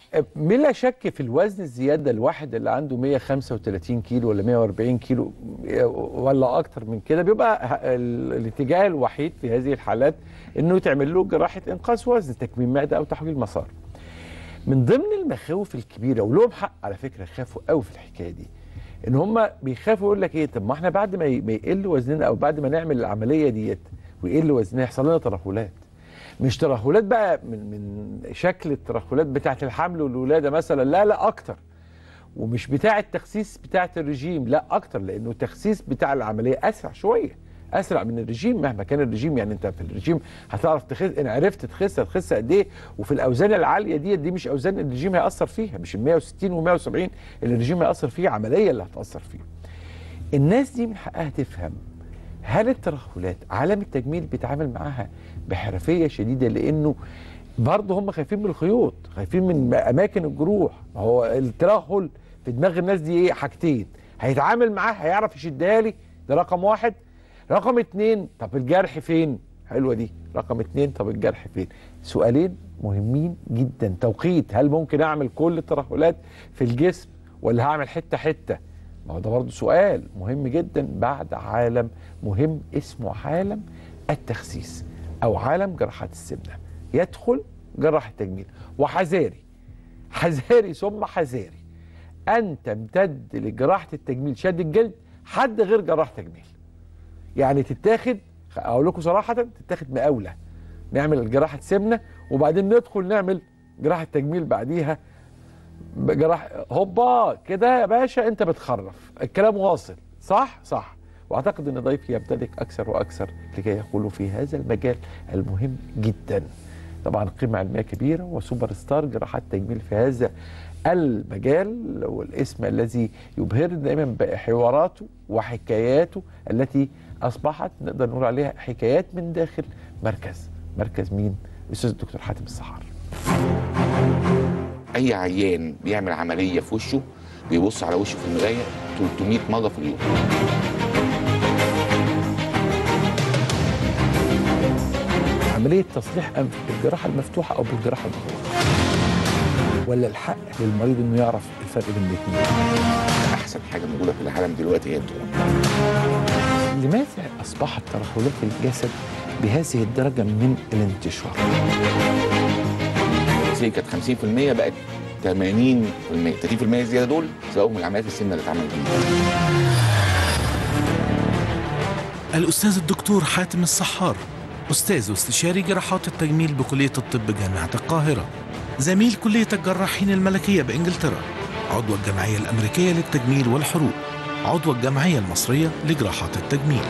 بلا شك في الوزن الزياده الواحد اللي عنده 135 كيلو ولا 140 كيلو ولا اكتر من كده بيبقى ه- ال- الاتجاه الوحيد في هذه الحالات انه يتعمل له جراحه انقاص وزن تكميم معده او تحويل مسار. من ضمن المخاوف الكبيره ولهم حق على فكره يخافوا قوي في الحكايه دي ان هم بيخافوا يقول لك ايه طب ما احنا بعد ما ي- ما يقل وزننا او بعد ما نعمل العمليه ديت ويقل وزننا يحصل لنا ترهلات مش ترهلات بقى من من شكل الترهلات بتاعه الحمل والولاده مثلا لا لا اكتر ومش بتاع التخسيس بتاعه الرجيم لا اكتر لانه التخسيس بتاع العمليه اسرع شويه اسرع من الرجيم مهما كان الرجيم يعني انت في الرجيم هتعرف تخس ان عرفت تخس هتخس قد ايه وفي الاوزان العاليه دي دي مش اوزان الرجيم هياثر فيها مش ال 160 و 170 اللي الرجيم هياثر فيها عمليه اللي هتاثر فيها الناس دي من حقها تفهم هل الترهلات عالم التجميل بيتعامل معاها بحرفيه شديده لانه برضه هم خايفين من الخيوط خايفين من اماكن الجروح ما هو الترهل في دماغ الناس دي ايه حاجتين هيتعامل معاه هيعرف يشدها لي ده رقم واحد رقم اتنين طب الجرح فين حلوه دي رقم اتنين طب الجرح فين سؤالين مهمين جدا توقيت هل ممكن اعمل كل الترهلات في الجسم ولا هعمل حته حته ما هو ده برضه سؤال مهم جدا بعد عالم مهم اسمه عالم التخسيس او عالم جراحات السمنه يدخل جراح التجميل وحذاري حذاري ثم حذاري ان تمتد لجراحه التجميل شد الجلد حد غير جراح تجميل يعني تتاخد اقول لكم صراحه تتاخد مقاوله نعمل جراحه سمنه وبعدين ندخل نعمل جراحه تجميل بعديها جراح هوبا كده يا باشا انت بتخرف الكلام واصل صح صح واعتقد ان ضيفي يمتلك اكثر واكثر لكي يقولوا في هذا المجال المهم جدا طبعا قيمه علميه كبيره وسوبر ستار جراحات تجميل في هذا المجال والاسم الذي يبهرنا دائما بحواراته وحكاياته التي اصبحت نقدر نقول عليها حكايات من داخل مركز مركز مين الاستاذ الدكتور حاتم السحار اي عيان بيعمل عمليه في وشه بيبص على وشه في المرايه 300 مره في اليوم عمليه تصليح انف بالجراحه المفتوحه او بالجراحه المغلقه ولا الحق للمريض انه يعرف الفرق بين الاثنين احسن حاجه موجوده في العالم دلوقتي هي الدهون لماذا اصبحت ترهلات الجسد بهذه الدرجه من الانتشار زي كانت 50% بقت 80% 30% زياده دول سببهم العمليات السمنه اللي اتعملت دي الأستاذ الدكتور حاتم السحار أستاذ واستشاري جراحات التجميل بكلية الطب جامعة القاهرة زميل كلية الجراحين الملكية بإنجلترا عضو الجمعية الأمريكية للتجميل والحروق عضو الجمعية المصرية لجراحات التجميل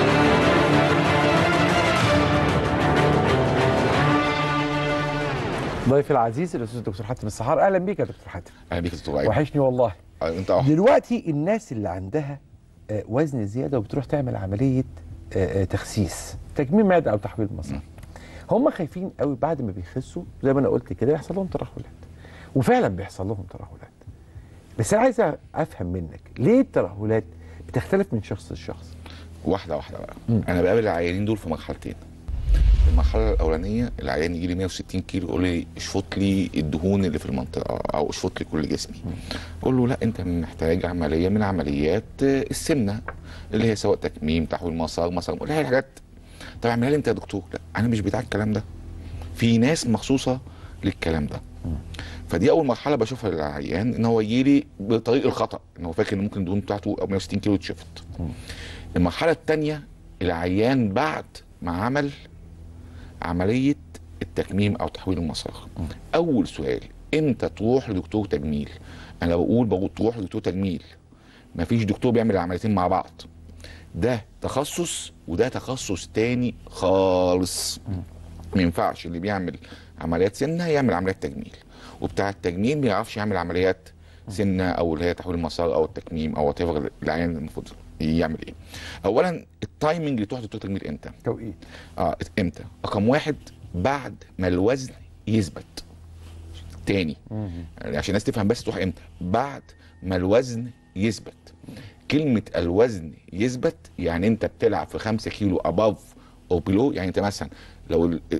ضيفي العزيز الاستاذ الدكتور حاتم السحار اهلا بيك يا دكتور حاتم اهلا بيك يا دكتور ايمن وحشني والله آه، انت أهو. دلوقتي الناس اللي عندها آه، وزن زياده وبتروح تعمل عمليه آه، آه، تخسيس تكميم معده او تحويل مسار هم خايفين قوي بعد ما بيخسوا زي ما انا قلت كده يحصل لهم ترهلات وفعلا بيحصل لهم ترهلات بس انا عايز افهم منك ليه الترهلات بتختلف من شخص لشخص واحده واحده بقى مم. انا بقابل العيانين دول في مرحلتين المرحله الاولانيه العيان يجي لي 160 كيلو يقول لي اشفط لي الدهون اللي في المنطقه او اشفط لي كل جسمي اقول له لا انت محتاج عمليه من عمليات آه، السمنه اللي هي سواء تكميم تحويل مسار مسار اللي هي الحاجات طب اعملها لي انت يا دكتور لا انا مش بتاع الكلام ده في ناس مخصوصه للكلام ده فدي اول مرحله بشوفها للعيان ان هو يجي لي بطريق الخطا ان هو فاكر ان ممكن الدهون بتاعته او 160 كيلو تشفط المرحله الثانيه العيان بعد ما عمل عمليه التكميم او تحويل المسار اول سؤال امتى تروح لدكتور تجميل انا بقول بقول تروح لدكتور تجميل مفيش دكتور بيعمل العمليتين مع بعض ده تخصص وده تخصص تاني خالص ما ينفعش اللي بيعمل عمليات سنه يعمل عمليات تجميل وبتاع التجميل ما يعرفش يعمل عمليات سنه او اللي هي تحويل المسار او التكميم او وات العيان المفروض يعمل ايه اولا التايمنج اللي تروح دكتور تجميل امتى توقيت اه امتى رقم واحد بعد ما الوزن يثبت تاني يعني عشان الناس تفهم بس تروح امتى بعد ما الوزن يثبت كلمة الوزن يثبت يعني انت بتلعب في 5 كيلو اباف او بلو يعني انت مثلا لو ال-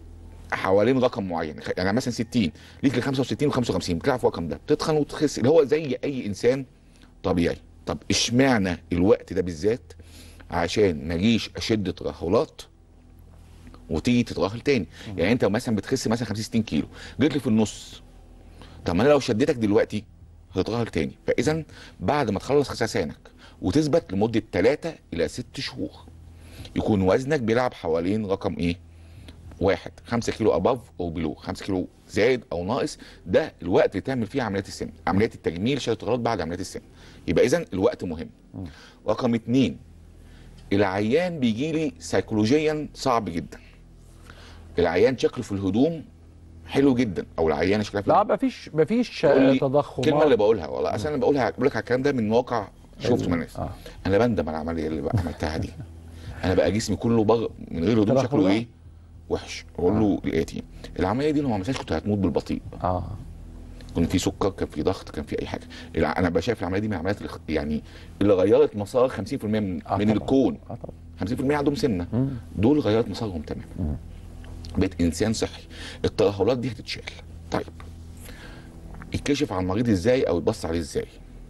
حوالين رقم معين يعني مثلا 60 ليك ل 65 و 55 بتلعب في الرقم ده بتتخن وتخس اللي هو زي اي انسان طبيعي طب اشمعنى الوقت ده بالذات عشان ما اجيش اشد ترهلات وتيجي تترهل تاني يعني انت مثلا بتخس مثلا 50 60 كيلو جيت لي في النص طب ما انا لو شديتك دلوقتي هتترهل تاني فاذا بعد ما تخلص خساسانك وتثبت لمده 3 الى 6 شهور يكون وزنك بيلعب حوالين رقم ايه واحد 5 كيلو اباف او بلو 5 كيلو زائد او ناقص ده الوقت اللي تعمل فيه عمليات السن عمليات التجميل شد التغيرات بعد عمليات السن يبقى اذا الوقت مهم رقم اتنين العيان بيجي لي سيكولوجيا صعب جدا العيان شكله في الهدوم حلو جدا او العيانه شكلها في لا مفيش مفيش تقول لي تضخم الكلمه اللي بقولها والله اصل انا بقولها بقول لك على الكلام ده من واقع شفته من الناس آه. انا بندم على العمليه اللي بقى عملتها دي انا بقى جسمي كله بغ... من غير هدوم شكله ترهلات؟ ايه وحش اقول له الاتي العمليه دي لو ما عملتهاش كنت هتموت بالبطيء اه كان في سكر كان في ضغط كان في اي حاجه الع- انا بقى شايف العمليه دي من العمليات اللي خ- يعني اللي غيرت مسار 50% من, آه من طبعاً. الكون اه طبعا 50% عندهم سمنه مم. دول غيرت مسارهم تماما بقيت انسان صحي الترهلات دي هتتشال طيب يتكشف على المريض ازاي او يتبص عليه ازاي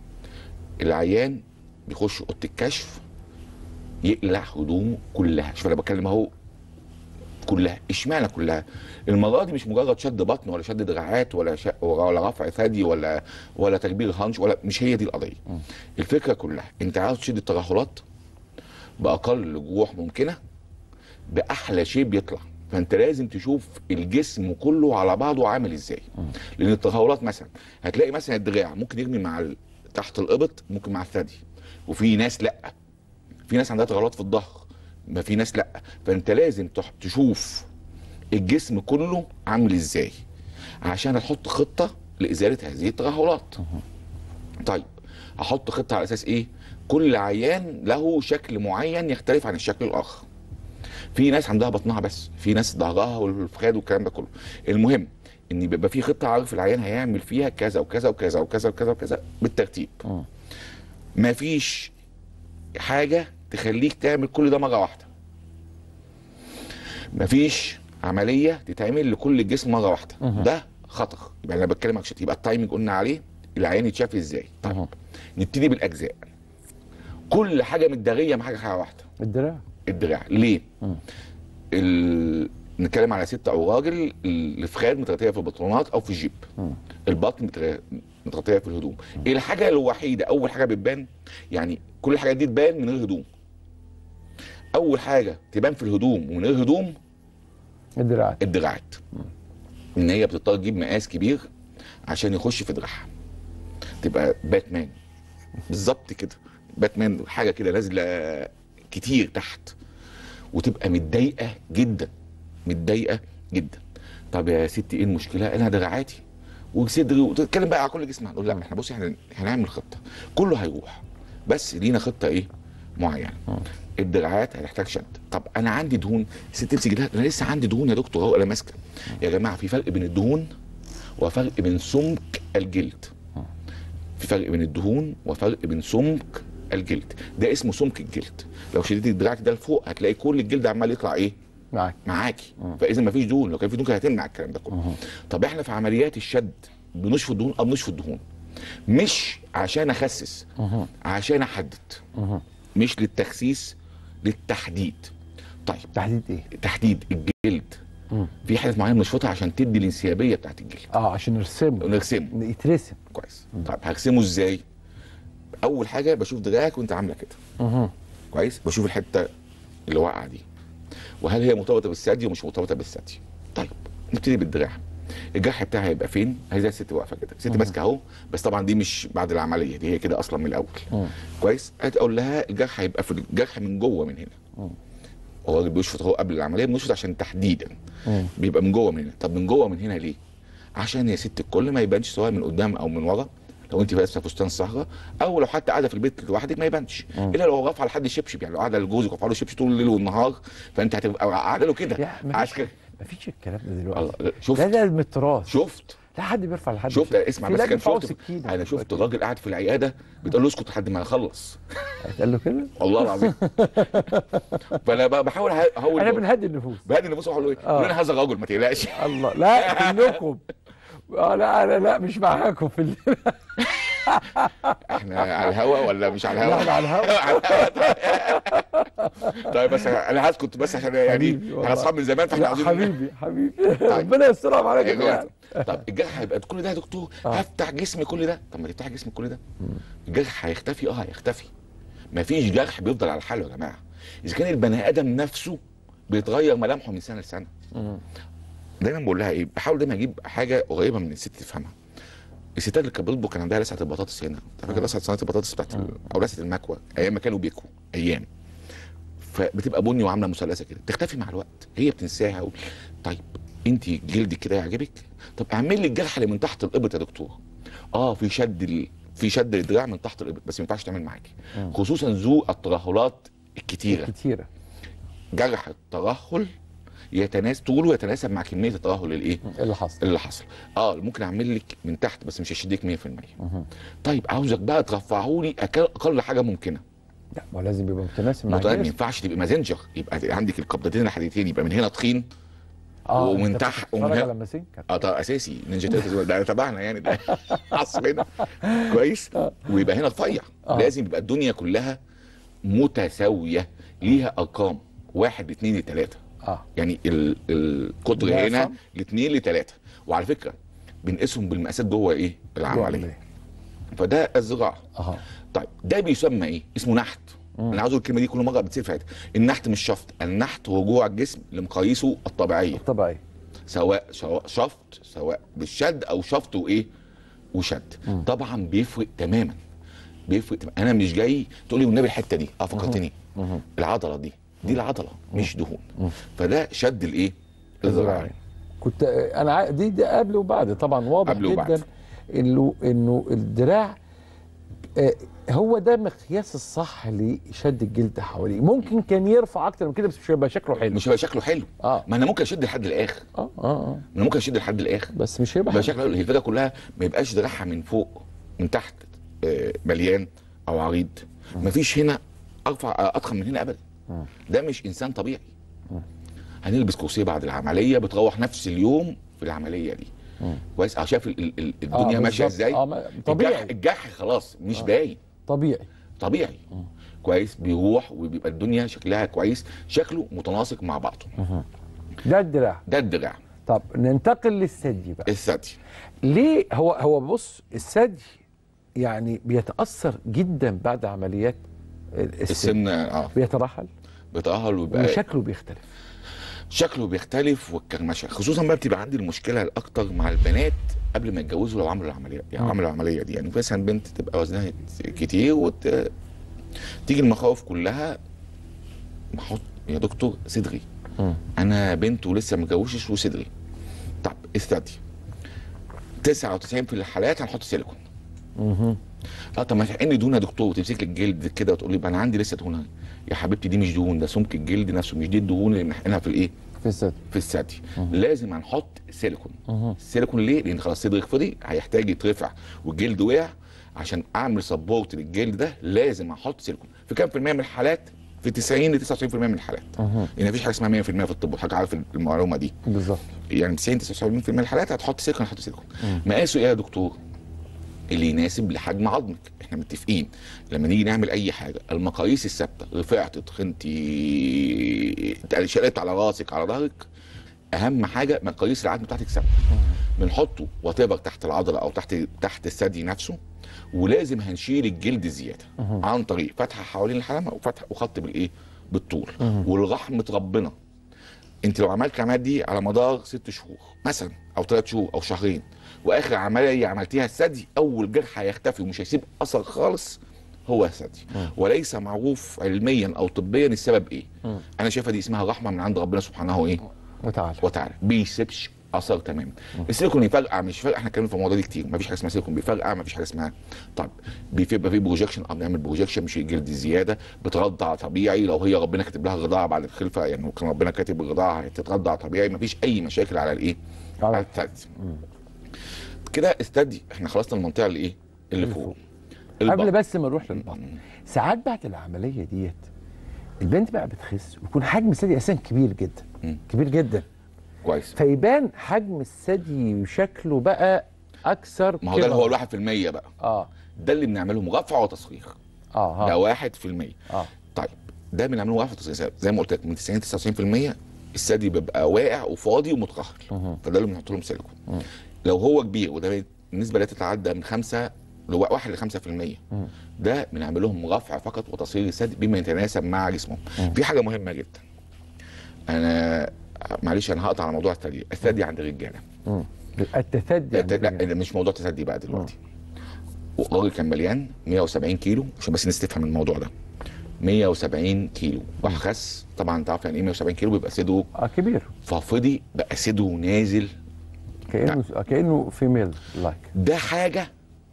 العيان بيخش اوضه الكشف يقلع هدومه كلها شوف انا بتكلم اهو كلها اشمعنى كلها المره دي مش مجرد شد بطن ولا شد دراعات ولا ش... ولا رفع ثدي ولا ولا تكبير هانش ولا مش هي دي القضيه الفكره كلها انت عاوز تشد الترهلات باقل جروح ممكنه باحلى شيب يطلع فانت لازم تشوف الجسم كله على بعضه عامل ازاي لان التهورات مثلا هتلاقي مثلا الدراع ممكن يرمي مع ال... تحت الابط ممكن مع الثدي وفي ناس لا في ناس عندها تغيرات في الظهر ما في ناس لا فانت لازم تح... تشوف الجسم كله عامل ازاي عشان تحط خطه لازاله هذه الترهلات طيب احط خطه على اساس ايه كل عيان له شكل معين يختلف عن الشكل الاخر في ناس عندها بطنها بس في ناس ظهرها والفخاد والكلام ده كله المهم ان بيبقى في خطه عارف العيان هيعمل فيها كذا وكذا وكذا وكذا وكذا وكذا بالترتيب مم. مفيش حاجه تخليك تعمل كل ده مره واحده مفيش عمليه تتعمل لكل الجسم مره واحده مهم. ده خطر يبقى انا بتكلم عشان يبقى التايمنج قلنا عليه العيان يتشاف ازاي طيب مهم. نبتدي بالاجزاء كل حاجه متداريه مع حاجه حاجه واحده الدراع الدراع ليه؟ مم. ال... نتكلم على ست او راجل الفخاد متغطيه في البطلونات او في الجيب مم. البطن متغ- متغطيه في الهدوم الحاجه الوحيده اول حاجه بتبان يعني كل الحاجات دي تبان من غير هدوم اول حاجه تبان في الهدوم ومن غير هدوم الدراعات الدراعات ان هي بتضطر تجيب مقاس كبير عشان يخش في دراعها تبقى باتمان بالظبط كده باتمان حاجه كده نازله كتير تحت وتبقى متضايقه جدا متضايقه جدا طب يا ستي ايه المشكله انا دراعاتي وصدري وتتكلم بقى على كل جسمها نقول لا احنا بصي احنا هنعمل خطه كله هيروح بس لينا خطه ايه معينه الدراعات هتحتاج شد طب انا عندي دهون الست تمسك ده انا لسه عندي دهون يا دكتور اهو انا ماسكه يا جماعه في فرق بين الدهون وفرق بين سمك الجلد في فرق بين الدهون وفرق بين سمك الجلد ده اسمه سمك الجلد لو شديت دراعك ده لفوق هتلاقي كل الجلد عمال يطلع ايه معاك معاكي فاذا ما فيش دهون لو كان في دهون كانت هتمنع الكلام ده كله طب احنا في عمليات الشد بنشفط الدهون او بنشفط الدهون مش عشان اخسس مهم. عشان احدد مهم. مش للتخسيس للتحديد طيب تحديد ايه؟ تحديد الجلد مم. في حاجات معينه بنشفطها عشان تدي الانسيابيه بتاعت الجلد اه عشان نرسمه نرسمه يترسم كويس طيب هرسمه ازاي اول حاجه بشوف دراعك وانت عامله كده مهم. كويس بشوف الحته اللي واقعه دي وهل هي مرتبطه بالثدي ومش مرتبطه بالثدي طيب نبتدي بالدراع الجرح بتاعها هيبقى فين هي زي الست واقفه كده الست ماسكه اهو بس طبعا دي مش بعد العمليه دي هي كده اصلا من الاول مم. كويس هتقول لها الجرح هيبقى في الجرح من جوه من هنا مم. هو الراجل بيشفط اهو قبل العمليه بنشفط عشان تحديدا مم. بيبقى من جوه من هنا طب من جوه من هنا ليه عشان يا ست الكل ما يبانش سواء من قدام او من ورا لو انت لابسه فستان صهره او لو حتى قاعده في البيت لوحدك ما يبانش الا لو رافعه لحد الشبشب يعني لو قاعده لجوزك رافعه له الشبشب طول الليل والنهار فانت هتبقى قاعده له كده يا عايز مفيش كده مفيش الكلام ده دلوقتي الله ده شفت ده من التراث شفت لا حد بيرفع لحد شفت شيء. اسمع في بس لا كان بيرفعوا شفت سكينة. انا شفت راجل قاعد في العياده بتقول له اسكت لحد ما اخلص قال له كده والله العظيم فانا بقى بحاول أه- اهول احنا بنهدي النفوس بهدي النفوس اقول له ايه؟ آه. يقول لي هذا الرجل ما تقلقش الله لا كلكم اه لا انا لا مش معاكم في ال- احنا على الهوا ولا مش على لا، الهوا؟ احنا على الهوا على الهوا. طيب بس انا هسكت بس عشان يعني حبيبي والله. احنا اصحاب من زمان فاحنا لا عاوزين حبيبي حبيبي ربنا يسترها عليك يا جماعه طب الجرح هيبقى كل ده يا دكتور آه. هفتح جسمي كل ده طب ما تفتح جسمي كل ده الجرح هيختفي اه هيختفي مفيش جرح بيفضل على حاله يا جماعه اذا كان البني ادم نفسه بيتغير ملامحه من سنه لسنه دايما بقول لها ايه بحاول دايما اجيب حاجه قريبه من الست تفهمها الستات اللي كانت بتطبخ كان عندها لسعه البطاطس هنا انت فاكر لسعه صينيه البطاطس بتاعت ال- او لسعه المكوى ايام ما كانوا بيكوا ايام فبتبقى بني وعامله مثلثه كده تختفي مع الوقت هي بتنساها و... طيب انت جلدك كده يعجبك طب اعمل لي الجرح اللي من تحت الابط يا دكتور اه في شد ال... في شد الدراع من تحت الابط بس ما ينفعش تعمل معاكي خصوصا ذو الترهلات الكتيره كتيره جرح الترهل يتناسب طوله يتناسب مع كميه الترهل الايه إيه اللي حصل اللي حصل اه ممكن اعمل لك من تحت بس مش هشدك 100% طيب عاوزك بقى ترفعه لي أقل- اقل حاجه ممكنه لا ما هو لازم يبقى متناسب مع ما طيب ما الجسم ينفعش تبقى مازنجر يبقى عندك القبضتين الحديدتين يبقى من هنا تخين اه ومن أنت تحت- بتتفرج ومن هنا- على ماسين اه طبعا اساسي نينجا تيرتلز ده تبعنا يعني ده عصرنا كويس ويبقى هنا رفيع آه. لازم يبقى الدنيا كلها متساويه ليها ارقام واحد لاثنين لثلاثه اه يعني ال- القطر ده هنا صح. لاثنين لثلاثه وعلى فكره بنقيسهم بالمقاسات جوه ايه العمليه فده الزراعه اه طيب ده بيسمى ايه اسمه نحت انا عاوز أقول الكلمه دي كل مره بتصير في حياتي النحت مش شفط النحت رجوع الجسم لمقاييسه الطبيعيه طبيعي سواء سواء شفط سواء بالشد او شفط وايه وشد طبعا بيفرق تماما بيفرق تماما. انا مش جاي تقول لي والنبي الحته دي اه فكرتني العضله دي دي العضله مش دهون فده شد الايه الذراعي كنت انا عا- دي, دي قبل وبعد طبعا واضح قبل وبعد. جدا انه انه الدراع آه، هو ده مقياس الصح لشد الجلد حواليه ممكن كان يرفع اكتر من كده بس مش هيبقى شكله حلو مش هيبقى شكله حلو اه ما انا ممكن اشد لحد الاخر اه اه اه ما انا ممكن اشد لحد الاخر بس مش هيبقى يبقى حلو شكله حلو. هي الفكره كلها ما يبقاش دراعها من فوق من تحت آه، مليان او عريض مفيش هنا ارفع آه، اضخم من هنا ابدا ده مش انسان طبيعي هنلبس كرسي بعد العمليه بتروح نفس اليوم في العمليه دي كويس اه شايف ال- ال- ال- الدنيا آه، ماشيه بالظبط. ازاي اه ما- الجرح طبيعي الجرح خلاص مش باين طبيعي طبيعي كويس بيروح وبيبقى الدنيا شكلها كويس شكله متناسق مع بعضه ده الدراع ده الدراع طب ننتقل للثدي بقى الثدي ليه هو هو بص الثدي يعني بيتاثر جدا بعد عمليات السن السن اه بيترحل بيتأهل ويبقى وشكله بيختلف شكله بيختلف والكرمشه خصوصا بقى بتبقى عندي المشكله الاكتر مع البنات قبل ما يتجوزوا لو عملوا العمليه يعني عملوا العمليه دي يعني مثلا بنت تبقى وزنها كتير وت... تيجي المخاوف كلها بحط يا دكتور صدري انا بنت ولسه ما اتجوزش وصدري طب الثدي 99 في الحالات هنحط سيليكون اه طب ما تحقني دهون يا دكتور وتمسك لي الجلد كده وتقول لي بقى انا عندي لسه دهون يا حبيبتي دي مش دهون ده سمك الجلد نفسه مش دي الدهون اللي بنحقنها في الايه في الثدي في الثدي لازم هنحط سيليكون السيليكون ليه لان خلاص صدرك فضي هيحتاج يترفع والجلد وقع عشان اعمل سبورت للجلد ده لازم احط سيليكون في كام في المية من الحالات في 90 ل 99% من الحالات يعني مفيش حاجه اسمها 100% في الطب حاجه عارف المعلومه دي بالظبط يعني 90 99% من الحالات هتحط سيليكون هتحط سيليكون مقاسه ايه يا دكتور اللي يناسب لحجم عظمك احنا متفقين لما نيجي نعمل اي حاجه المقاييس الثابته رفعت تخنتي شقلت على راسك على ظهرك اهم حاجه مقاييس العظم بتاعتك ثابته بنحطه وات تحت العضله او تحت تحت الثدي نفسه ولازم هنشيل الجلد الزياده عن طريق فتحه حوالين الحلمه وفتح وخط بالايه بالطول ولرحمه ربنا انت لو عملت العمليه دي على مدار ست شهور مثلا او ثلاث شهور او شهرين واخر عمليه عملتيها الثدي اول جرح هيختفي ومش هيسيب اثر خالص هو الثدي وليس معروف علميا او طبيا السبب ايه انا شايفها دي اسمها رحمه من عند ربنا سبحانه ايه وتعالى وتعالى بيسيبش اثر تماما السيليكون يفرقع مش يفرقع احنا اتكلمنا في الموضوع دي كتير مفيش حاجه اسمها سيليكون بيفرقع مفيش حاجه اسمها طيب بيبقى في بروجكشن اه بنعمل بروجكشن مش الجلد زياده بترضع طبيعي لو هي ربنا كاتب لها الرضاعه بعد الخلفه يعني كان ربنا كاتب الرضاعه هتترضع طبيعي مفيش اي مشاكل على الايه؟ على على الثدي كده استدي احنا خلصنا المنطقه اللي ايه اللي اللي فوق فوق. البطن. قبل بس ما نروح للبطن مم. ساعات بعد العمليه ديت البنت بقى بتخس ويكون حجم الثدي اساسا كبير جدا مم. كبير جدا كويس فيبان حجم الثدي وشكله بقى اكثر ما هو ده اللي كبر. هو الواحد في المية بقى اه ده اللي بنعمله مغفع وتصغير اه ده اه واحد في المية اه طيب ده بنعمله واحد وتصغير زي ما قلت لك من 90 99% الثدي بيبقى واقع وفاضي ومتقهر مهم. فده اللي بنحط لهم سيليكون مم. لو هو كبير وده النسبه لا تتعدى من 5 لو 1 ل 5% مم. ده بنعمل لهم رفع فقط وتصغير الثدي بما يتناسب مع جسمهم مم. في حاجه مهمه جدا انا معلش انا هقطع على موضوع الثدي الثدي عند الرجاله مم. التثدي لا يعني لا، مش موضوع تثدي بقى دلوقتي الراجل كان مليان 170 كيلو عشان بس الناس تفهم الموضوع ده 170 كيلو راح خس طبعا انت عارف يعني ايه 170 كيلو بيبقى صدره اه كبير ففضي بقى صدره نازل كانه آه، كانه فيميل لايك ده حاجه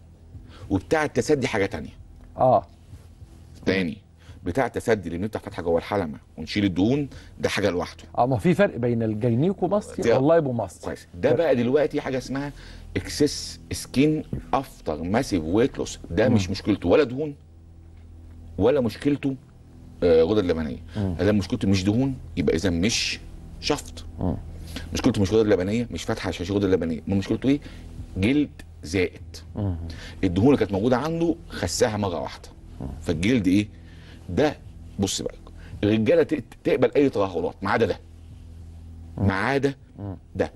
وبتاع التسدي حاجه تانية اه تاني بتاع التسدي اللي بنفتح فتحه جوه الحلمه ونشيل الدهون ده حاجه لوحده اه ما في فرق بين الجينيكوماستي ده- واللايبوماستي كويس ده بقى دلوقتي حاجه اسمها اكسس سكين افتر ماسيف ويت لوس ده مش مشكلته ولا دهون ولا مشكلته آه، غدد لبنيه مم. اذا مشكلته مش دهون يبقى اذا مش شفط مم. مشكلته مش غدد لبنيه مش فاتحه عشان غدد لبنيه ما مشكلته ايه جلد زائد مم. الدهون اللي كانت موجوده عنده خساها مره واحده فالجلد ايه ده بص بقى الرجاله ت- تقبل اي ترهلات ما عدا ده ما عدا مم. ده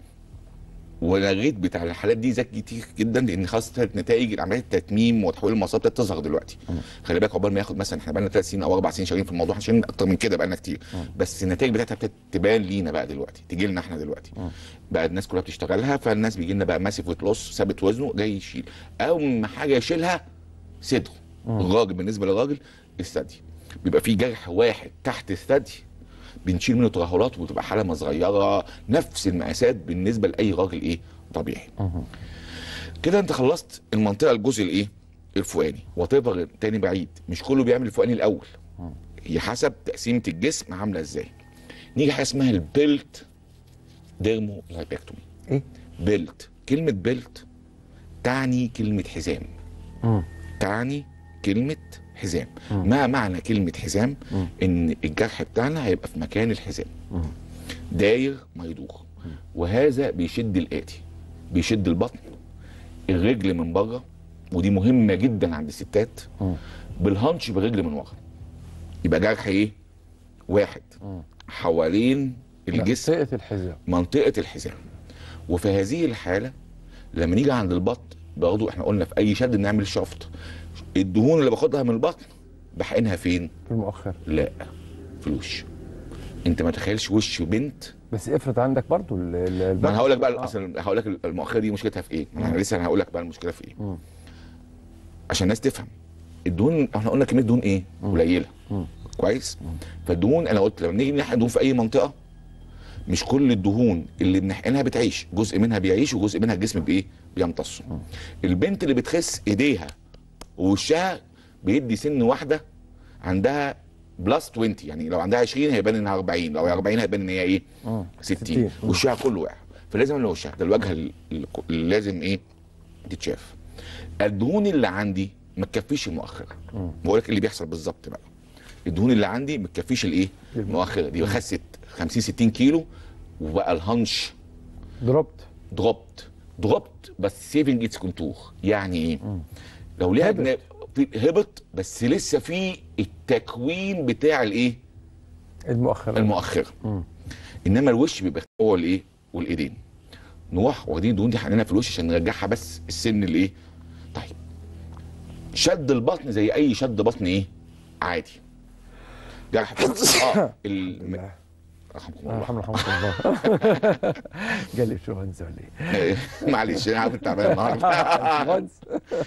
وانا الريت بتاع الحالات دي ذكي كتير جدا لان خلاص ابتدت نتائج عمليه التتميم وتحويل المصاب ابتدت تظهر دلوقتي خلي بالك عقبال ما ياخد مثلا احنا بقالنا ثلاث سنين او اربع سنين شغالين في الموضوع عشان اكتر من كده بقالنا كتير بس النتائج بتاعتها ابتدت تبان لينا بقى دلوقتي تيجي لنا احنا دلوقتي بقى الناس كلها بتشتغلها فالناس بيجي لنا بقى ماسف ويت لوس ثابت وزنه جاي يشيل اول حاجه يشيلها صدره الراجل بالنسبه للراجل الثدي بيبقى في جرح واحد تحت الثدي بنشيل منه ترهلات وبتبقى حلمه صغيره نفس المقاسات بالنسبه لاي راجل ايه طبيعي كده انت خلصت المنطقه الجزء الايه الفوقاني وتبقى تاني بعيد مش كله بيعمل الفوقاني الاول هي حسب تقسيمه الجسم عامله ازاي نيجي حاجه اسمها البيلت ديرمو لايبكتومي ايه بيلت كلمه بيلت تعني كلمه حزام مم. تعني كلمة حزام ما معنى كلمة حزام ان الجرح بتاعنا هيبقى في مكان الحزام داير ما يدور وهذا بيشد الآتي بيشد البطن الرجل من بره ودي مهمة جدا عند الستات مم. بالهانش بالرجل من ورا يبقى جرح ايه واحد حوالين الجسم منطقه الحزام منطقه الحزام وفي هذه الحاله لما نيجي عند البطن برضه احنا قلنا في اي شد بنعمل شفط الدهون اللي باخدها من البطن بحقنها فين؟ في المؤخر لا في الوش انت ما تخيلش وش بنت بس افرض عندك برضو ال- ال- ما انا هقول لك بقى آه. اصل هقول لك المؤخره دي مشكلتها في ايه؟ ما انا لسه انا هقول لك بقى المشكله في ايه؟ مم. عشان الناس تفهم الدهون احنا قلنا كميه دهون ايه؟ قليله مم. كويس؟ فالدهون انا قلت لما نيجي نحقن دهون في اي منطقه مش كل الدهون اللي بنحقنها بتعيش جزء منها بيعيش وجزء منها الجسم بايه بيمتصه البنت اللي بتخس ايديها ووشها بيدي سن واحده عندها بلس 20 يعني لو عندها 20 هيبان انها 40 لو هي 40 هيبان ان هي ايه مم. 60 60. وشها كله واقع فلازم اللي وشها ده الوجه ال- ال- اللي لازم ايه تتشاف الدهون اللي عندي ما تكفيش المؤخره بقول لك اللي بيحصل بالظبط بقى الدهون اللي عندي ما تكفيش الايه المؤخره دي خست 50 60 كيلو وبقى الهنش ضربت دروبت دروبت بس سيفنج اتس كونتور يعني ايه لو ليها هبط. جناب في- هبط بس لسه في التكوين بتاع الايه المؤخر المؤخره انما الوش بيبقى هو الايه والايدين نروح واخدين الدهون دي حقنينها في الوش عشان نرجعها بس السن الايه طيب شد البطن زي اي شد بطن ايه عادي جرح اه ال... رحمكم الله الحمد لله الحمد لله جالي انفلونزا ولا ايه؟ معلش انا عارف انت تعبان النهارده انفلونزا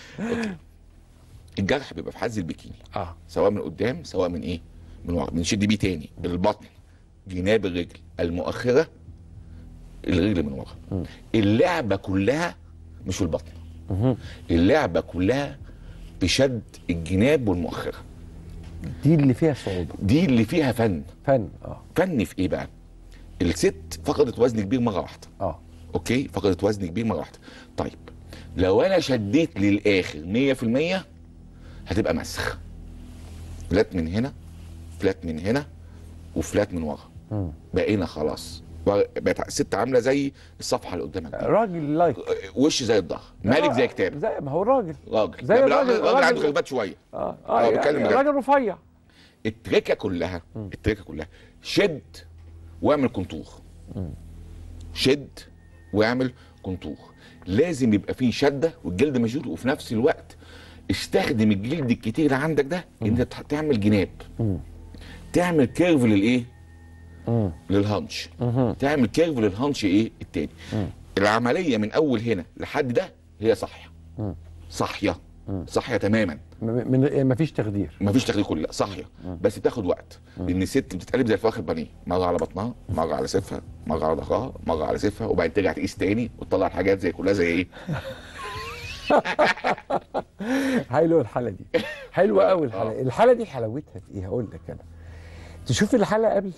الجرح بيبقى في حز البكيني اه سواء من قدام سواء من ايه من ورا بنشد بيه تاني البطن جناب الرجل المؤخره الرجل من ورا اللعبه كلها مش في البطن اللعبه كلها في شد الجناب والمؤخره دي اللي فيها صعوبه دي اللي فيها فن فن اه فن في ايه بقى الست فقدت وزن كبير مره واحده اه اوكي فقدت وزن كبير مره واحده طيب لو انا شديت للاخر 100% هتبقى مسخ فلات من هنا فلات من هنا وفلات من ورا مم. بقينا خلاص بقت الست عامله زي الصفحه اللي قدامك دي. راجل لايك وش زي الظهر مالك زي كتاب زي ما هو الراجل راجل زي لا، بالعكس، الراجل- الراجل عنده الراجل- خلفات شويه اه آه، اه بتكلم يعني بجد. راجل رفيع التركه كلها التركه كلها شد واعمل كونتور شد واعمل كونتور لازم يبقى فيه شده والجلد مشدود وفي نفس الوقت استخدم الجلد الكتير اللي عندك ده ان انت تح- تعمل جناب مم. تعمل كيرف للايه مم. للهانش مهم. تعمل كيرف للهانش ايه التاني العمليه من اول هنا لحد ده هي صاحيه مم. صاحيه صاحيه تماما م- من ما فيش تخدير مفيش تغيير كلي لا صاحيه بس بتاخد وقت لان الست بتتقلب زي الفراخ البانيه مره على بطنها مره على سيفها مره على ظهرها مره على سيفها وبعدين ترجع تقيس تاني وتطلع الحاجات زي كلها زي ايه حلوه الحاله دي حلوه قوي الحلقه الحلقه دي حلاوتها في ايه هقول لك انا تشوف الحلقه قبل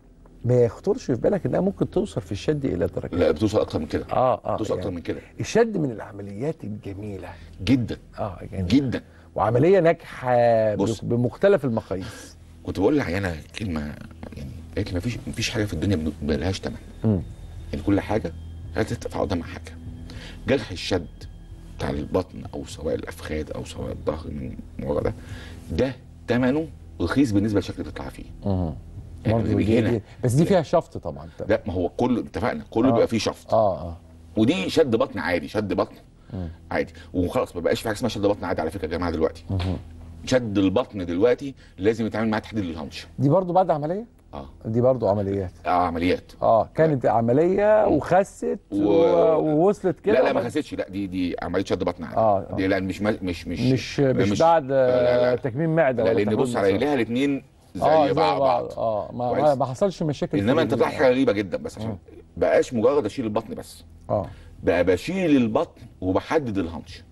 ما يخطرش في بالك انها ممكن توصل في الشد الى درجه لا بتوصل اكتر من كده اه اه بتوصل اكتر يعني من كده الشد من العمليات الجميله جدا اه يعني جدا وعمليه ناجحه بص. بمختلف المقاييس كنت بقول لعيانه كلمه يعني قالت لي مفيش مفيش حاجه في الدنيا بن- ملهاش ثمن مم. يعني كل حاجه هتدفع قدامها حاجه جرح الشد بتاع البطن او سواء الافخاذ او سواء الظهر من ورا ده ده ثمنه رخيص بالنسبه للشكل اللي تطلع فيه مم. يعني برضه اللي بيجي دي- هنا دي- بس دي فيها شفط طبعا لا ما هو كله اتفقنا كله آه. بيبقى فيه شفط اه اه ودي شد بطن عادي شد بطن عادي وخلاص ما بقاش في حاجه اسمها شد بطن عادي على فكره يا جماعه دلوقتي شد البطن دلوقتي لازم يتعامل معاه تحديد للهانش دي برضو بعد عمليه اه دي برضو عمليات اه عمليات اه كانت عمليه وخست و- و... ووصلت كده لا لا ما وبعد- خستش لا دي دي عمليه شد بطن عادي آه، آه. دي لا مش مش مش مش مش, بعد لا لا لا. تكميم معده لا ولا لان تحويل بص على مسار. رجليها الاثنين زي, اه زي بعض, بعض. اه ما, كويس. ما, ما حصلش مشاكل في انما انت الرجل. طلع حاجه غريبه جدا بس عشان بقاش مجرد اشيل البطن بس اه بقى بشيل البطن وبحدد الهانش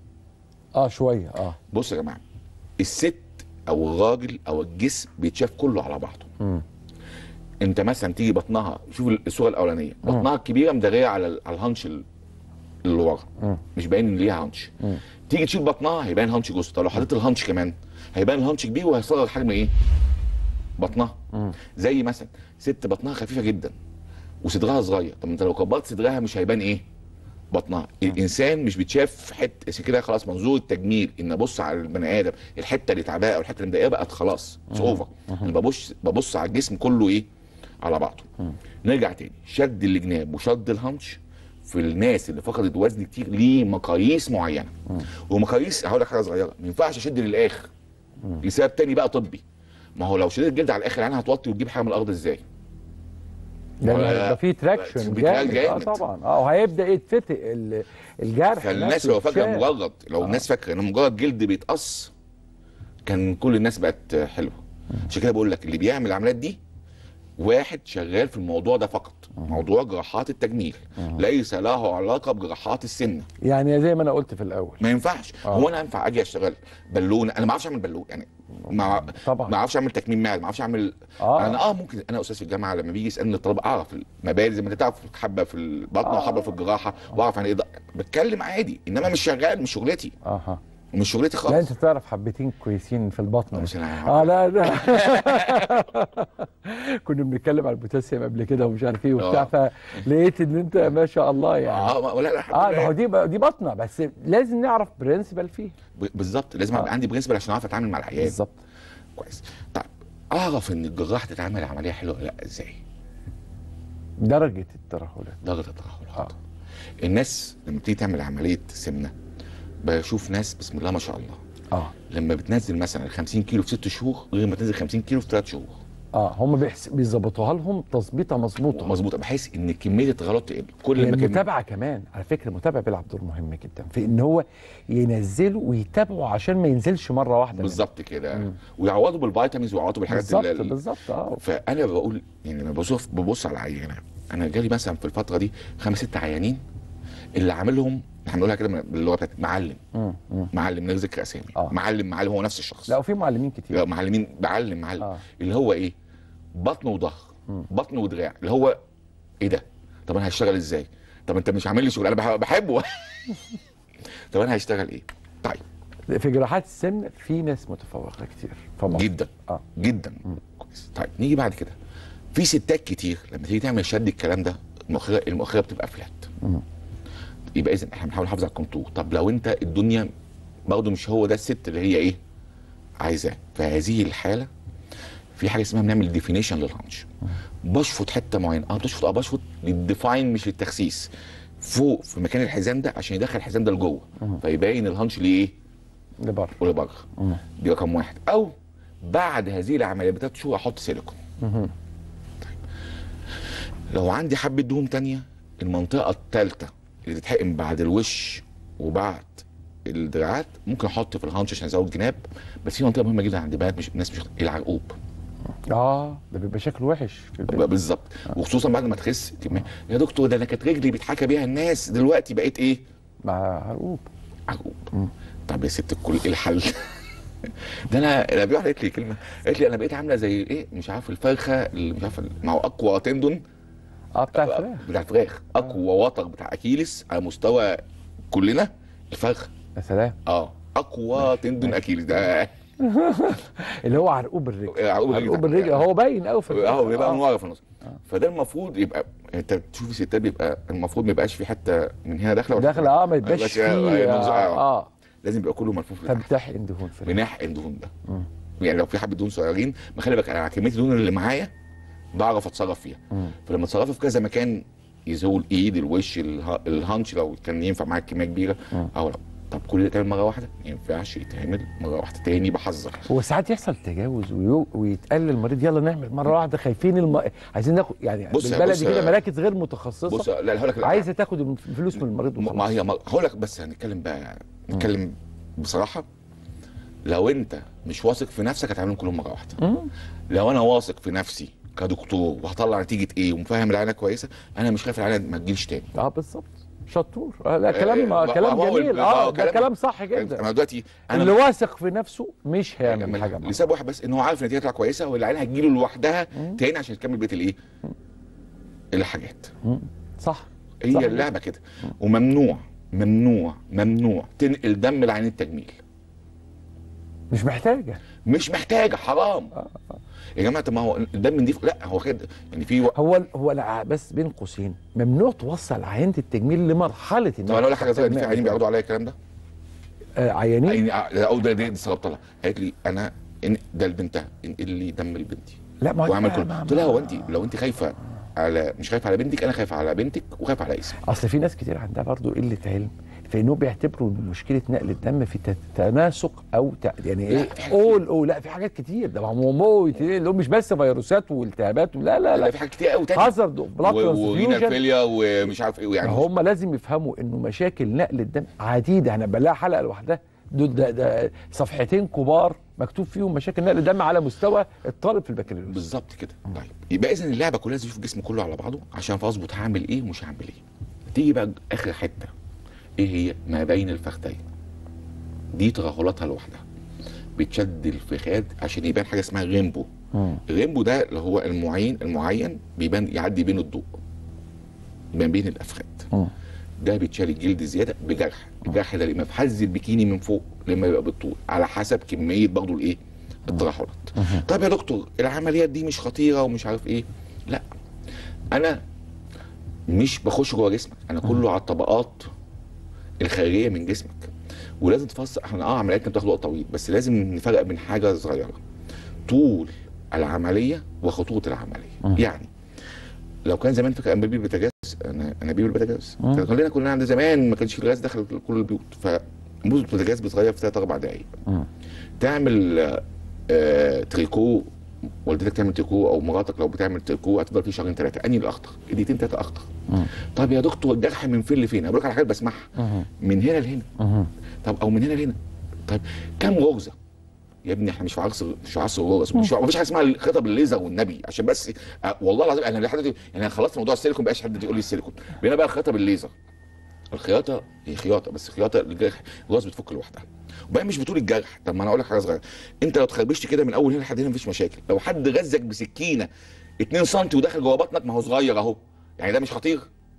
اه شويه اه بص يا جماعه الست او الراجل او الجسم بيتشاف كله على بعضه مم. انت مثلا تيجي بطنها شوف الصوره الاولانيه بطنها الكبيره مداريه على ال- على الهانش ال- اللي ورا مش باين ان ليها هانش تيجي تشيل بطنها هيبان هانش جزء طب لو حطيت الهانش كمان هيبان الهانش كبير وهيصغر حجم ايه بطنها زي مثلا ست بطنها خفيفه جدا وصدرها صغير طب انت لو كبرت صدرها مش هيبان ايه بطنها الانسان مش بيتشاف في حته عشان كده خلاص منظور التجميل ان ابص على البني ادم الحته اللي تعباه او الحته اللي مضايقاه بقت خلاص اتس اوفر انا ببص ببص على الجسم كله ايه على بعضه نرجع تاني شد الجناب وشد الهانش في الناس اللي فقدت وزن كتير ليه مقاييس معينه ومقاييس هقول لك حاجه صغيره ما ينفعش اشد للاخر لسبب تاني بقى طبي ما هو لو شديت الجلد على الاخر يعني هتوطي وتجيب حاجه من الارض ازاي لان ولا- هيبقى في تراكشن في جامد, تراك اه جامد. طبعا اه وهيبدا يتفتق ال- الجرح فالناس نفسه لو فاكره يتشال. مجرد لو الناس فاكره ان مجرد جلد بيتقص كان كل الناس بقت حلوه عشان كده بقول لك اللي بيعمل العمليات دي واحد شغال في الموضوع ده فقط موضوع جراحات التجميل ليس له علاقه بجراحات السمنه يعني زي ما انا قلت في الاول ما ينفعش آه. هو انا ينفع اجي اشتغل بالونه انا ما اعرفش اعمل بالون يعني ما طبعا. ما اعرفش اعمل تكميم معده ما اعرفش اعمل آه. انا اه ممكن انا استاذ في الجامعه لما بيجي يسالني الطلبه اعرف المبادئ زي ما انت تعرف حبه في البطن آه. وحبه في الجراحه واعرف يعني ايه ده. بتكلم عادي انما مش شغال مش شغلتي اها مش شغلتي لا خالص انت تعرف حبتين كويسين في البطن مش أنا- اه لا لا كنا بنتكلم على البوتاسيوم قبل كده ومش عارف ايه وبتاع فلقيت ان انت ما شاء الله يعني اه ما- لا لا الحمد اه لله. ما هو دي دي بطنه بس لازم نعرف برنسبل فيه ب- بالظبط لازم ابقى آه. عندي برنسبل عشان اعرف اتعامل مع العيان بالظبط كويس طيب اعرف ان الجراح تتعامل عمليه حلوه ولا لا ازاي درجه الترهلات درجه الترهلات الناس لما بتيجي تعمل عمليه سمنه بشوف ناس بسم الله ما شاء الله اه لما بتنزل مثلا 50 كيلو في 6 شهور غير ما تنزل 50 كيلو في 3 شهور اه هم بيحس... بيظبطوها لهم تظبيطه مظبوطه مظبوطه بحيث ان كميه التغيرات تقل كل ما كان المتابعه كمان على فكره المتابعه بيلعب دور مهم جدا في ان هو ينزله ويتابعه عشان ما ينزلش مره واحده بالظبط كده ويعوضوا بالفيتامينز ويعوضوا بالحاجات بالظبط اللي- بالظبط اه فانا بقول يعني لما ببص ببص على عيانه انا جالي مثلا في الفتره دي خمس ست عيانين اللي عاملهم احنا بنقولها كده باللغه بتاعت معلم مم. مم. معلم من غير ذكر اسامي آه. معلم معلم هو نفس الشخص لا وفي معلمين كتير لا معلمين بعلم معلم آه. اللي هو ايه بطن وظهر بطن ودراع اللي هو ايه ده طب انا هشتغل ازاي طب انت مش عامل لي شغل انا بح- بحبه طب انا هشتغل ايه طيب في جراحات السمنه في ناس متفوقه كتير في مصر جدا اه جدا كويس طيب نيجي بعد كده في ستات كتير لما تيجي تعمل شد الكلام ده المؤخره المؤخره بتبقى فلات مم. يبقى اذا احنا بنحاول نحافظ على الكونتور طب لو انت الدنيا برضه مش هو ده الست اللي هي ايه عايزاه في هذه الحاله في حاجه اسمها بنعمل ديفينيشن للهانش بشفط حته معينه اه بشفط اه بشفط للديفاين مش للتخسيس فوق في مكان الحزام ده عشان يدخل الحزام ده لجوه فيبين الهانش ليه ايه لبره ولبره مم. دي رقم واحد او بعد هذه العمليه بثلاث شهور احط سيليكون مهم. لو عندي حبه دهون تانية المنطقه الثالثه اللي تتحقن بعد الوش وبعد الدراعات ممكن احط في الهانش عشان ازود جناب بس في منطقه مهمه جدا عند بنات مش الناس مش العرقوب اه ده بيبقى شكله وحش في البيت بالظبط وخصوصا بعد ما تخس كمان يا دكتور ده انا كانت رجلي بيتحكى بيها الناس دلوقتي بقيت ايه مع عرقوب عرقوب طب يا ست الكل ايه الحل ده انا انا واحده قالت لي كلمه قالت لي انا بقيت عامله زي ايه مش عارف الفرخه اللي مش عارف ما هو اقوى تندون اه بتاع الفراخ بتاع الفراخ اقوى وتر بتاع اكيلس على مستوى كلنا الفرخه يا سلام اه اقوى تندون اكيلس ده اللي هو عرقوب الرجل عرقوب الرجل عرقوب ده. الرجل هو باين قوي في اه بيبقى من آه. ورا في النص فده المفروض يبقى انت تشوف الستات بيبقى المفروض ما يبقاش في حته من هنا داخله ولا داخل اه ما يبقاش يبقاش- فيه آه، منظور- اه, آه. لازم يبقى كله ملفوف لتحت فبتحقن دهون في الرجل. بنحقن دهون ده مم. يعني لو في حبه دهون صغيرين ما خلي بالك انا على كميه الدهون اللي معايا بعرف اتصرف فيها مم. فلما اتصرف في كذا مكان يزول الايد الوش اله- الهانش لو كان ينفع معاك كميه كبيره مم. او لا طب كل ده يتعمل مره واحده ما ينفعش يتعمل مره واحده تاني بحذر هو ساعات يحصل تجاوز ويو... ويتقال للمريض يلا نعمل مره واحده خايفين الم... عايزين ناخد يعني بص- بالبلدي بص- كده مراكز غير متخصصه بص لا هقول لك عايزه تاخد الفلوس من المريض ما ما وخلاص. هي ما- هقول لك بس هنتكلم بقى نتكلم بصراحه لو انت مش واثق في نفسك هتعملهم كلهم مره واحده مم. لو انا واثق في نفسي كدكتور وهطلع نتيجه ايه ومفهم العينه كويسه انا مش خايف العينه ما تجيليش تاني اه بالظبط شطور آه لا آه، كلام آه، آه كلام ما هو- جميل ما اه هو ده كلام- كلام صح جدا انا دلوقتي انا اللي واثق في نفسه مش هيعمل هيعمل حاجه معاه. لسبب واحد بس ان هو عارف النتيجه تطلع كويسه والعينه هتجيله لوحدها تاني عشان تكمل بقيه الايه؟ الحاجات مم. صح هي صح. اللعبه كده وممنوع ممنوع ممنوع تنقل دم لعين التجميل مش محتاجه مش محتاجه حرام يا جماعه طب ما هو الدم نضيف لا هو كده يعني في و... هو هو لا بس بين قوسين ممنوع توصل عينه التجميل لمرحله طب انا اقول لك حاجه صغيره في عيانين بيعرضوا عليا الكلام ده آه عيانين عيني او ده ده استغربت لها قالت لي انا إن ده لبنتها انقل لي دم لبنتي لا ما واعمل لا، كل ما- قلت لها ما- هو انت لو انت خايفه على مش خايفه على بنتك انا خايف على بنتك وخايف على اسمي اصل في ناس كتير عندها برضو قله علم فانه بيعتبروا ان مشكله نقل الدم في تت- تناسق او ت... يعني لا، ايه في حاجات قول قول لا في حاجات كتير ده هو موت اللي هو مش بس فيروسات والتهابات لا لا لا لا في حاجات كتير قوي تاني هازارد بلاد ترانسفيوجن وفيليا ومش عارف ايه يعني هم لازم يفهموا انه مشاكل نقل الدم عديده هنبقى لها حلقه لوحدها دول ده, ده صفحتين كبار مكتوب فيهم مشاكل نقل الدم على مستوى الطالب في البكالوريوس بالظبط كده طيب يبقى اذا اللعبه كلها لازم اشوف الجسم كله على بعضه عشان اظبط هعمل ايه ومش هعمل ايه تيجي بقى اخر حته ايه هي ما بين الفخذين دي ترهلاتها لوحدها بتشد الفخاد عشان يبان حاجه اسمها ريمبو مم. الريمبو ده اللي هو المعين المعين بيبان يعدي بين الضوء ما بين الافخاذ مم. ده بيتشال الجلد زياده بجرح الجرح ده لما في حز البيكيني من فوق لما يبقى بالطول على حسب كميه برضه الايه الترهلات طب يا دكتور العمليات دي مش خطيره ومش عارف ايه لا انا مش بخش جوه جسمك انا كله على الطبقات الخارجيه من جسمك ولازم تفصل احنا اه عملياتنا بتاخد وقت طويل بس لازم نفرق بين حاجه صغيره طول العمليه وخطوط العمليه يعني لو كان زمان فاكر انابيب البوتاجاز انا انابيب البوتاجاز مم. كان كلنا كنا عند زمان ما كانش في الغاز دخل كل البيوت فموز البوتاجاز بتغير في 3 4 دقائق مم. تعمل آه، آه، تريكو والدتك تعمل تريكو او مراتك لو بتعمل تريكو هتفضل فيه شهرين ثلاثه انهي الاخطر؟ ايديتين ثلاثه اخطر مم. طب يا دكتور الجرح من فين لفين؟ اقول لك على حاجات بسمعها مم. من هنا لهنا مم. طب او من هنا لهنا طيب كم غرزه؟ يا ابني احنا مش في عصر مش في عصر الغرز مش مفيش حاجه اسمها خطب الليزر والنبي عشان بس أه والله العظيم انا لحد دلوقتي يعني انا خلصت موضوع السيليكون بقاش حد يقول لي السيليكون بقينا بقى خطب الليزر الخياطه هي خياطه بس خياطه الجرح الغرز بتفك لوحدها وبقى مش بتقول الجرح طب ما انا اقول لك حاجه صغيره انت لو تخربشت كده من اول هنا لحد هنا مفيش مشاكل لو حد غزك بسكينه 2 سم ودخل جوه بطنك ما هو صغير اهو يعني ده مش خطير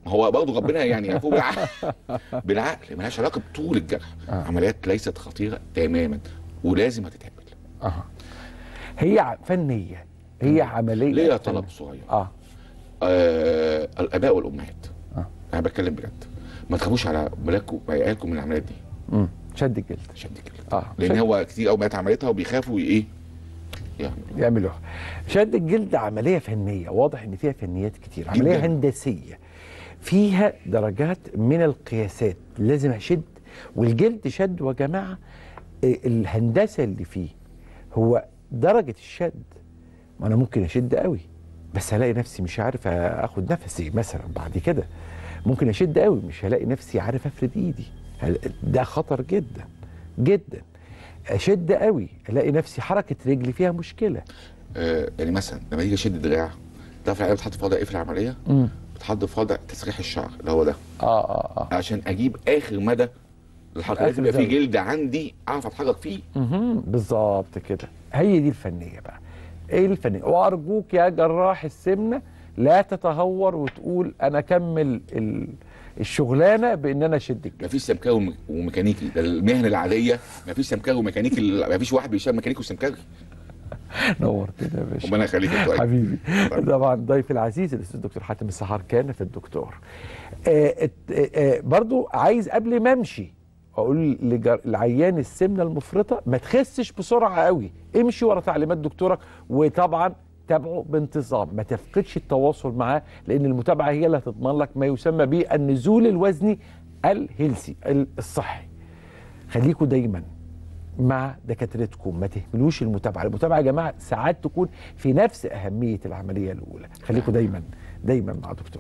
ما هو برضه ربنا يعني يعفو بالعقل بالعقل ملهاش علاقه بطول الجرح آه. عمليات ليست خطيره تماما ولازم هتتعمل اها هي ع- فنيه هي عمليه ليا فن- طلب صغير اه آه الاباء والامهات آه. انا بتكلم بجد ما تخافوش على ولادكم وعيالكم من العمليات دي امم شد الجلد عشان دي كده اه لان شد- هو كتير قوي بقت عمليتها وبيخافوا ايه يعني يعملوها شد الجلد عمليه فنيه واضح ان فيها فنيات كتير عمليه جداً. هندسيه فيها درجات من القياسات لازم اشد والجلد شد يا جماعه إيه الهندسه اللي فيه هو درجه الشد ما انا ممكن اشد قوي بس هلاقي نفسي مش عارف اخد نفسي مثلا بعد كده ممكن اشد قوي مش هلاقي نفسي عارف افرد ايدي هل- ده خطر جدا جدا اشد قوي الاقي نفسي حركه رجلي فيها مشكله آه يعني مثلا لما يجي اشد دراع تعرف العيال بتحط في وضع ايه في العمليه؟ امم بتحط في وضع تسريح الشعر اللي هو ده اه اه اه عشان اجيب اخر مدى للحركه آخر لازم يبقى في زاوية. جلد عندي اعرف اتحرك فيه مهم. بالظبط كده هي دي الفنيه بقى ايه الفنيه وارجوك يا جراح السمنه لا تتهور وتقول انا اكمل ال- الشغلانه بان انا اشد الجلد مفيش سمكاوي وم- وميكانيكي ده المهنه العاديه مفيش سمكاوي وميكانيكي مفيش واحد بيشتغل ميكانيكي وسمكاوي نورتنا يا باشا ربنا يخليك يا دكتور. حبيبي طبعا ضيفي العزيز الاستاذ الدكتور حاتم السحار كان في الدكتور آه ات- آه آه، برضو عايز قبل ما امشي اقول لجر- لعيان السمنه المفرطه ما تخسش بسرعه قوي امشي ورا تعليمات دكتورك وطبعا تابعه بانتظام ما تفقدش التواصل معاه لان المتابعه هي اللي هتضمن لك ما يسمى بالنزول الوزني الهيلسي الصحي خليكوا دايما مع دكاترتكم ما تهملوش المتابعه المتابعه يا جماعه ساعات تكون في نفس اهميه العمليه الاولى خليكم دايما دايما مع دكتور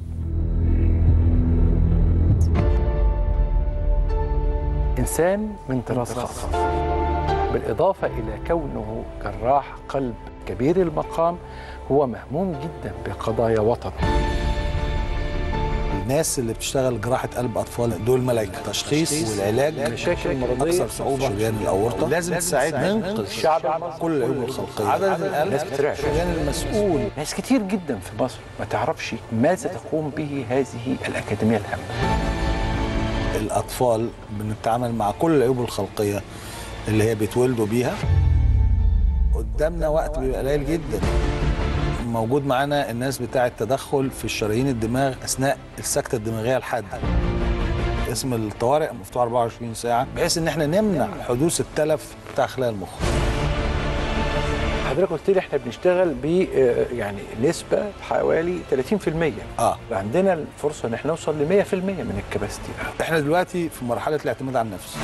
انسان من طراز خاص بالاضافه الى كونه جراح قلب كبير المقام هو مهموم جدا بقضايا وطنه الناس اللي بتشتغل جراحة قلب أطفال دول ملايكة تشخيص والعلاج المشاكل المرضيه أكثر صعوبة شريان الأورطة لازم تساعدنا ننقذ الشعب المصري كل العيوب الخلقية عدد القلب ناس بترعش. الشريان المسؤول ناس كتير جدا في مصر ما تعرفش ماذا تقوم به هذه الأكاديمية الهامة الأطفال بنتعامل مع كل العيوب الخلقية اللي هي بيتولدوا بيها قدامنا وقت بيبقى قليل جدا موجود معانا الناس بتاعة تدخل في شرايين الدماغ أثناء السكتة الدماغية الحادة اسم الطوارئ مفتوح 24 ساعة بحيث إن احنا نمنع حدوث التلف بتاع خلايا المخ حضرتك قلت لي احنا بنشتغل ب آه، يعني نسبة حوالي 30% اه عندنا الفرصة ان احنا نوصل ل 100% من الكباستي احنا دلوقتي في مرحله الاعتماد على النفس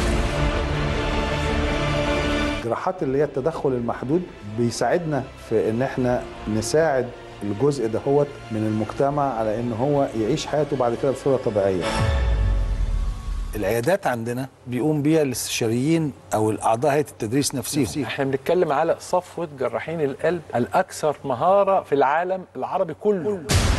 جراحات اللي هي التدخل المحدود بيساعدنا في ان احنا نساعد الجزء دهوت من المجتمع على ان هو يعيش حياته بعد كده بصوره طبيعيه العيادات عندنا بيقوم بيها الاستشاريين او الاعضاء هيئه التدريس نفسهم احنا بنتكلم على صفوة جراحين القلب الأكثر مهارة في العالم العربي كله